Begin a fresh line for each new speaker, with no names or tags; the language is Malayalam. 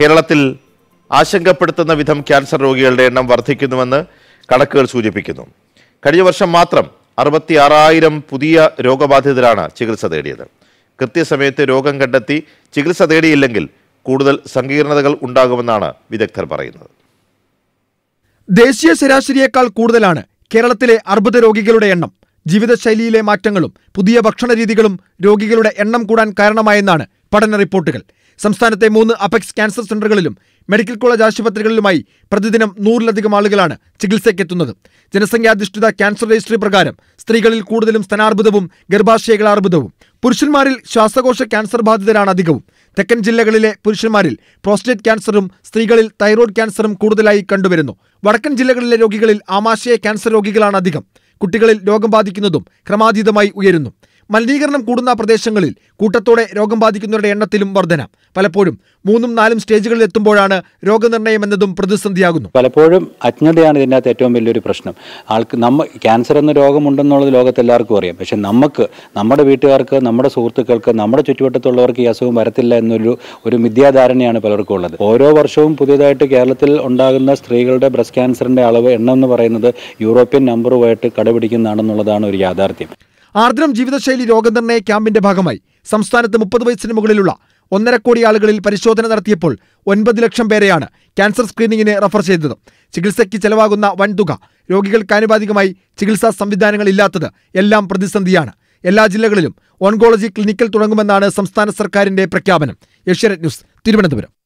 കേരളത്തിൽ ആശങ്കപ്പെടുത്തുന്ന വിധം ക്യാൻസർ രോഗികളുടെ എണ്ണം വർദ്ധിക്കുന്നുവെന്ന് കണക്കുകൾ സൂചിപ്പിക്കുന്നു കഴിഞ്ഞ വർഷം മാത്രം അറുപത്തി ആറായിരം പുതിയ രോഗബാധിതരാണ് ചികിത്സ തേടിയത് കൃത്യസമയത്ത് രോഗം കണ്ടെത്തി ചികിത്സ തേടിയില്ലെങ്കിൽ കൂടുതൽ സങ്കീർണതകൾ ഉണ്ടാകുമെന്നാണ് വിദഗ്ധർ പറയുന്നത്
ദേശീയ ശരാശരിയേക്കാൾ കൂടുതലാണ് കേരളത്തിലെ അർബുദ രോഗികളുടെ എണ്ണം ജീവിതശൈലിയിലെ മാറ്റങ്ങളും പുതിയ ഭക്ഷണ രീതികളും രോഗികളുടെ എണ്ണം കൂടാൻ കാരണമായെന്നാണ് പഠന റിപ്പോർട്ടുകൾ സംസ്ഥാനത്തെ മൂന്ന് അപെക്സ് ക്യാൻസർ സെന്ററുകളിലും മെഡിക്കൽ കോളേജ് ആശുപത്രികളിലുമായി പ്രതിദിനം നൂറിലധികം ആളുകളാണ് ചികിത്സയ്ക്കെത്തുന്നത് ജനസംഖ്യാധിഷ്ഠിത ക്യാൻസർ രജിസ്ട്രി പ്രകാരം സ്ത്രീകളിൽ കൂടുതലും സ്തനാർബുദവും ഗർഭാശയകളാർബുദവും പുരുഷന്മാരിൽ ശ്വാസകോശ ക്യാൻസർ ബാധിതരാണ് അധികവും തെക്കൻ ജില്ലകളിലെ പുരുഷന്മാരിൽ പ്രോസ്റ്റേറ്റ് ക്യാൻസറും സ്ത്രീകളിൽ തൈറോയ്ഡ് ക്യാൻസറും കൂടുതലായി കണ്ടുവരുന്നു വടക്കൻ ജില്ലകളിലെ രോഗികളിൽ ആമാശയ ക്യാൻസർ രോഗികളാണ് അധികം കുട്ടികളിൽ രോഗം ബാധിക്കുന്നതും ക്രമാതീതമായി ഉയരുന്നു മലിനീകരണം കൂടുന്ന പ്രദേശങ്ങളിൽ കൂട്ടത്തോടെ രോഗം ബാധിക്കുന്നവരുടെ എണ്ണത്തിലും വർധന പലപ്പോഴും മൂന്നും നാലും സ്റ്റേജുകളിൽ എത്തുമ്പോഴാണ് രോഗനിർണയം എന്നതും പ്രതിസന്ധിയാകുന്നു
പലപ്പോഴും അജ്ഞതയാണ് ഇതിൻ്റെ അകത്ത് ഏറ്റവും വലിയൊരു പ്രശ്നം ആൾക്ക് നമ്മ ക്യാൻസർ എന്ന രോഗമുണ്ടെന്നുള്ളത് ലോകത്ത് എല്ലാവർക്കും അറിയാം പക്ഷെ നമുക്ക് നമ്മുടെ വീട്ടുകാർക്ക് നമ്മുടെ സുഹൃത്തുക്കൾക്ക് നമ്മുടെ ചുറ്റുവട്ടത്തുള്ളവർക്ക് ഈ അസുഖം വരത്തില്ല എന്നൊരു ഒരു മിഥ്യാധാരണയാണ് പലർക്കും ഉള്ളത് ഓരോ വർഷവും പുതിയതായിട്ട് കേരളത്തിൽ ഉണ്ടാകുന്ന സ്ത്രീകളുടെ ബ്രസ്റ്റ് ക്യാൻസറിൻ്റെ അളവ് എണ്ണം എന്ന് പറയുന്നത് യൂറോപ്യൻ നമ്പറുമായിട്ട് കടപിടിക്കുന്നതാണെന്നുള്ളതാണ് ഒരു യാഥാർത്ഥ്യം
ആർദ്രം ജീവിതശൈലി രോഗനിർണയ ക്യാമ്പിന്റെ ഭാഗമായി സംസ്ഥാനത്ത് മുപ്പത് വയസ്സിന് മുകളിലുള്ള ഒന്നര കോടി ആളുകളിൽ പരിശോധന നടത്തിയപ്പോൾ ഒൻപത് ലക്ഷം പേരെയാണ് ക്യാൻസർ സ്ക്രീനിങ്ങിന് റഫർ ചെയ്തത് ചികിത്സയ്ക്ക് ചെലവാകുന്ന വൻതുക രോഗികൾക്ക് ആനുപാതികമായി ചികിത്സാ സംവിധാനങ്ങൾ ഇല്ലാത്തത് എല്ലാം പ്രതിസന്ധിയാണ് എല്ലാ ജില്ലകളിലും ഓൺകോളജി ക്ലിനിക്കൽ തുടങ്ങുമെന്നാണ് സംസ്ഥാന സർക്കാരിന്റെ പ്രഖ്യാപനം ഏഷ്യാനെറ്റ് ന്യൂസ് തിരുവനന്തപുരം